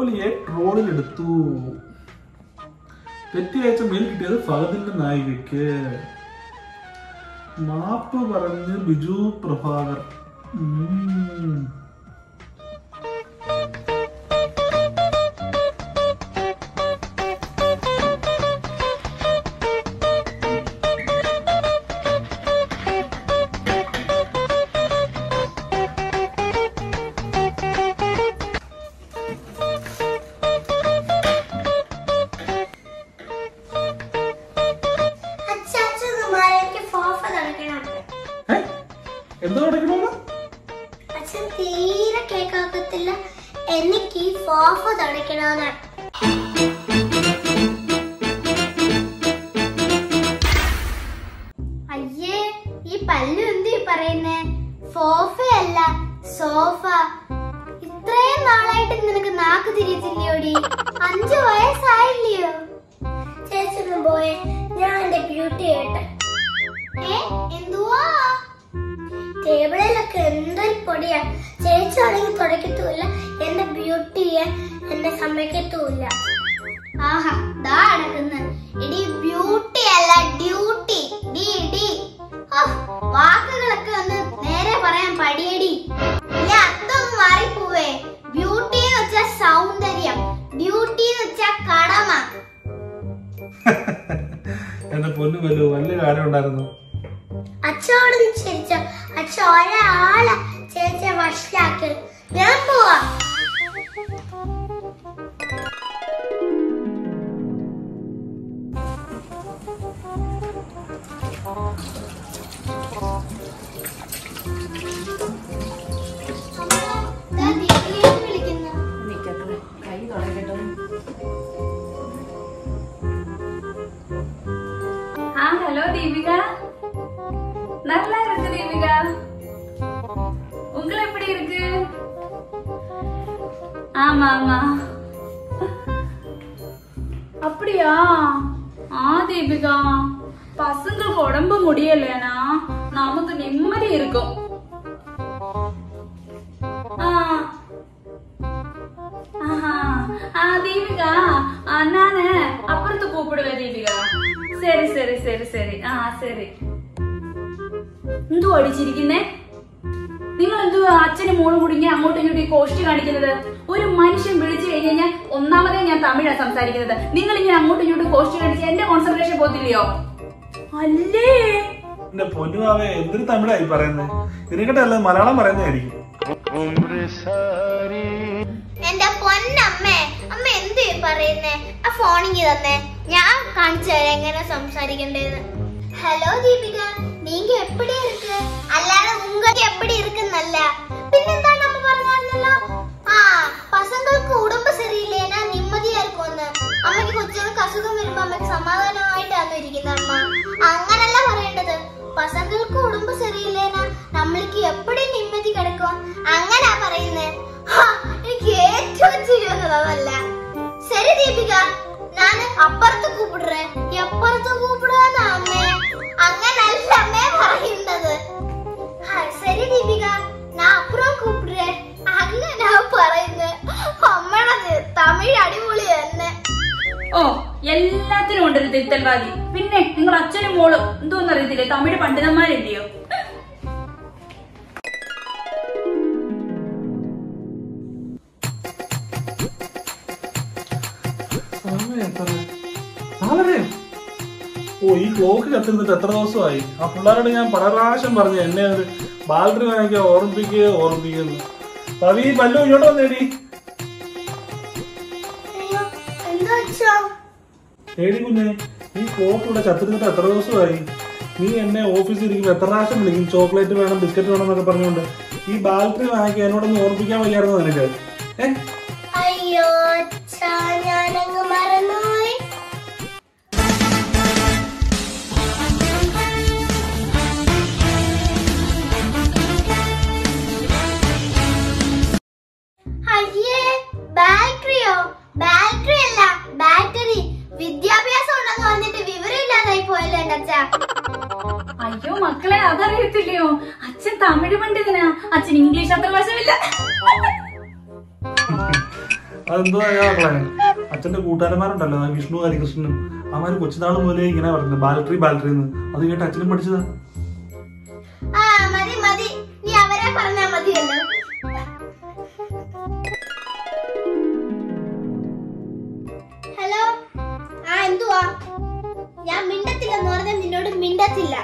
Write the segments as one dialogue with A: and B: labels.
A: ജോലിയെ ട്രോളിലെടുത്തു തെറ്റിയയച്ച മെയിൽ കിട്ടിയത് ഫഹദിന്റെ നായികയ്ക്ക് മാപ്പ് പറഞ്ഞ് ബിജു പ്രഭാകർ ഉം.
B: അച്ഛനുമാരെനിക്ക് ഫോഫ നടക്കണം
A: ഏ? എന്തോ നടക്കണോന്ന്
B: അച്ഛൻ തീരെ കേൾക്കാക്കത്തില്ല എനിക്ക് ഈ ഫോഫ തുടയ്ക്കണമെന്ന് അയ്യേ ഈ പല്ലു എന്ത് പറയുന്നേ ഫോഫയല്ല സോഫ ഇത്രയും നാളായിട്ട് നിനക്ക് നാക്ക് തിരിയത്തില്ലയോടി അഞ്ചു വയസ്സായില്ലയോ ചേച്ചി പോയെ ഞാൻ എന്റെ ബ്യൂട്ടി കേട്ടെ ഏ എന്തുവാ ടേബിളിലൊക്കെ എന്തൊരു പൊടിയാ ചേച്ചാണെങ്കിൽ തുടക്കത്തുമില്ല എന്റെ ബ്യൂട്ടിയെ എന്നെ സമ്മതിക്കത്തുമില്ല ആഹാ ദാ അടക്കുന്ന ഇടി ബ്യൂട്ടി അല്ല ഡ്യൂട്ടി ഡി ഡി ഓ, വാക്കുകളൊക്കെ ഒന്ന് നേരെ പറയാൻ പടിയടി ഇല്ല അതൊന്നും മാറിപ്പോവേ ബ്യൂട്ടി എന്ന് വെച്ചാൽ സൗന്ദര്യം ഡ്യൂട്ടി എന്ന് വെച്ചാൽ കടമ
A: എന്റെ പൊന്നു വല്ലു വലിയ കാര്യം ഉണ്ടായിരുന്നു
B: അച്ഛനോട് ചിരിച്ച അച്ഛ ഒരാളെ ചേച്ചിയെ വഷളാക്കി ഞാൻ പോവാ ദാ ദീദിയെ വിളിക്കുന്നു.
C: നിക്കട്ടെ കൈ തുടങ്ങട്ടോ ஆ ஹலோ தீபிகா நல்லா இருக்கு தீபிகா உங்களை எப்படி இருக்கு ஆமா ஆமா அப்படியா ஆ தீபிகா பசங்களுக்கு உடம்பு முடியலனா நமக்கு நிம்மதி இருக்கும் ஆ ஆஹா. ஆ, தீபிகா ஆ, நானு அப்புறத்து கூப்பிடுவேன் தீபிகா சரி சரி சரி சரி ആ ശരി എന്തു അടിച്ചിരിക്കുന്നേ നിങ്ങൾ എന്തു അച്ഛനും മോളും കൂടി ഇങ്ങനെ അങ്ങോട്ടും ഇങ്ങോട്ടും ഈ കോഷ്ടി കാണിക്കുന്നത് ഒരു മനുഷ്യൻ വിളിച്ചു കഴിഞ്ഞ് കഴിഞ്ഞാൽ ഒന്നാമതേ ഞാൻ തമിഴാണ് സംസാരിക്കുന്നത് നിങ്ങൾ ഇങ്ങനെ അങ്ങോട്ടും ഇങ്ങോട്ടും കോഷ്ടി കാണിച്ച് എന്റെ കോൺസെൻട്രേഷൻ പോത്തില്ലയോ അല്ലേ
A: എന്റെ പൊന്നുവാവേ എന്തൊരു തമിഴായി പറയുന്നത് ഇതിനെക്കട്ടെ അല്ല മലയാളം പറയുന്നതായിരിക്കും
B: എന്റെ പൊന്നമ്മേ അമ്മ എന്ത് ഈ പറയുന്നേ ആ ഫോണിങ് തന്നെ ഞാൻ കാണിച്ചു തരാം എങ്ങനെ സംസാരിക്കണ്ടേന്ന് ഹലോ ദീപിക നീങ്ക എപ്പടി ഇருக்கு അല്ലാതെ உங்களுக்கு எப்படி இருக்குന്നല്ല പിന്നെന്താണ് അമ്മ പറഞ്ഞല്ലോ ആ പസങ്ങൾക്ക് ഉടമ്പ് ശരിയില്ലേനാ നിമ്മതിയാ இருக்கும்ന്ന് അമ്മയ്ക്ക് കൊച്ചുങ്ങൾക്ക് അസുഖം വരുമ്പോ അമ്മയ്ക്ക് സമാധാനമായിട്ടാണ് ഇരിക്കുന്നത് അമ്മ അങ്ങനല്ല പറയേണ്ടത് പസങ്ങൾക്ക് ഉടമ്പ് ശരിയില്ലേനാ നമ്മൾക്ക് എപ്പടി നിമ്മതി കിടക്കും അങ്ങനാ പറയുന്നേ ഹാ, എനിക്ക് ഏറ്റവും ചിരി വന്നത് അതല്ല ശരി ദീപിക ഞാൻ അപ്പുറത്ത് കൂപ്പിടുറേ എപ്പുറത്ത് കൂപ്പിടുക അമ്മേ അങ്ങനല്ല അമ്മേ പറയുന്നത് ഹാ, ശരി ദീപിക ഞാൻ അപ്പുറം കൂപ്പിടുറേ അങ്ങനാ പറയുന്നത് അമ്മയുടെ തമിഴ് അടിപൊളി തന്നെ
C: ഓ എല്ലാത്തിനും ഉണ്ടൊരു തിരുത്തൽവാദി പിന്നെ നിങ്ങൾ അച്ഛനും മോളും എന്തോന്ന് അറിയത്തില്ലേ തമിഴ് പണ്ഡിതന്മാരില്ലയോ
A: സമയം എത്ര നാലരയോ ഓ ഈ ക്ലോക്ക് കത്തിരുന്നിട്ട് എത്ര ദിവസമായി ആ പിള്ളേരോട് ഞാൻ പല പ്രാവശ്യം പറഞ്ഞു എന്നെ ഒരു ബാലറി വാങ്ങിക്കുക ഓർമ്മിപ്പിക്കുക ഓർമ്മിപ്പിക്കുന്നു പവി പല്ലു ഇങ്ങോട്ട് വന്നേടി
B: അയ്യോ എന്താ അച്ഛാ
A: ഏടി കുഞ്ഞെ ഈ ക്ലോക്ക് ഇവിടെ ചത്തിരുന്നിട്ട് എത്ര ദിവസമായി നീ എന്നെ ഓഫീസിൽ ഇരിക്കുമ്പോൾ എത്ര പ്രാവശ്യം വിളിക്കും ചോക്ലേറ്റ് വേണം ബിസ്ക്കറ്റ് വേണം എന്നൊക്കെ പറഞ്ഞുകൊണ്ട് ഈ ബാലറി വാങ്ങിക്കുക എന്നോടൊന്ന് ഓർമ്മിപ്പിക്കാൻ വയ്യായിരുന്നു നിനക്ക് ഏ
B: അയ്യോ അച്ഛാ ഞാനങ്ങ് മറന്നുപോയി അയ്യേ ബാറ്ററിയോ ബാറ്ററി അല്ല ബാറ്ററി വിദ്യാഭ്യാസം ഉണ്ടെന്ന് പറഞ്ഞിട്ട് വിവരമില്ലാതായി പോയല്ലോ എന്റെ അച്ഛാ
C: അയ്യോ മക്കളെ അതറിയത്തില്ലയോ അച്ഛൻ തമിഴ് പണ്ഡിതനാ അച്ഛൻ ഇംഗ്ലീഷ് അത്ര വശമില്ല
A: അതെന്തോ മക്കളെ അച്ഛന്റെ കൂട്ടുകാരന്മാരുണ്ടല്ലോ ആ വിഷ്ണു ഹരികൃഷ്ണനും അവന്മാര് കൊച്ചുനാൾ മുതലേ ഇങ്ങനെ പറയുന്നത് ബാലട്രി ബാലട്രി എന്ന് അത് കേട്ട് അച്ഛനും പഠിച്ചതാ
B: ആ മതി മതി നീ അവരെ പറഞ്ഞാ മതിയല്ലോ ഹലോ ആ എന്തുവാ ഞാൻ മിണ്ടത്തില്ലെന്ന് പറഞ്ഞാൽ നിന്നോട് മിണ്ടത്തില്ല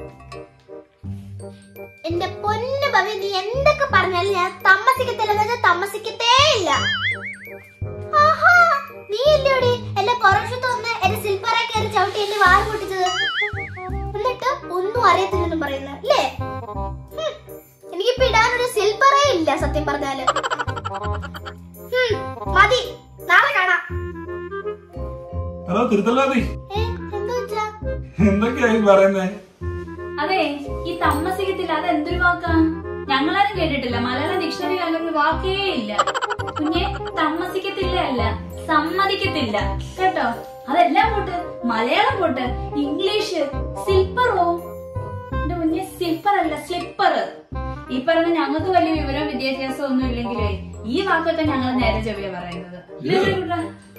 B: എന്റെ പൊന്നു ഭവി നീ എന്തൊക്കെ പറഞ്ഞാലും ഞാൻ താമസിക്കത്തില്ലെന്ന് വെച്ചാൽ താമസിക്കത്തേ ഇല്ല ആഹാ, നീ അല്ലേടി എന്നെ പുറശത്ത് വന്ന് എന്റെ സിൽപ്പറെ കയറി ചവിട്ടി എന്റെ വാൽ പൊട്ടിച്ചത് എന്നിട്ട് ഒന്നും അറിയത്തില്ലെന്നും പറയുന്നത് അല്ലേ ഹും, എനിക്കിപ്പോ ഇടാനൊരു സിൽപ്പറേ ഇല്ല സത്യം പറഞ്ഞാല് ഹും, മതി നാളെ കാണാം
A: ഹലോ തിരുത്തല്ലോ നീ
B: ഏ, എന്താ വെച്ചാ
A: എന്തൊക്കെയായി പറയുന്നേ
C: അതെ ഈ താമസിക്കത്തില്ല അത് എന്തൊരു വാക്കാ ഞങ്ങളാരും കേട്ടിട്ടില്ല മലയാള ഡിക്ഷണറി ഒരു വാക്കേ ഇല്ല കുഞ്ഞെ താമസിക്കത്തില്ല അല്ല സമ്മതിക്കത്തില്ല കേട്ടോ അതെല്ലാം പോട്ട് മലയാളം പോട്ട് ഇംഗ്ലീഷ് സ്ലിപ്പറോ എന്റെ കുഞ്ഞെ സ്ലിപ്പർ അല്ല സ്ലിപ്പർ ഈ പറഞ്ഞ ഞങ്ങൾക്ക് വലിയ വിവരം വിദ്യാഭ്യാസം ഒന്നും ഇല്ലെങ്കിലേ ഈ വാക്കൊക്കെ ഞങ്ങൾ നേരെ ചെവിയ പറയുന്നത് ഇല്ലേ, കുട്ടാ?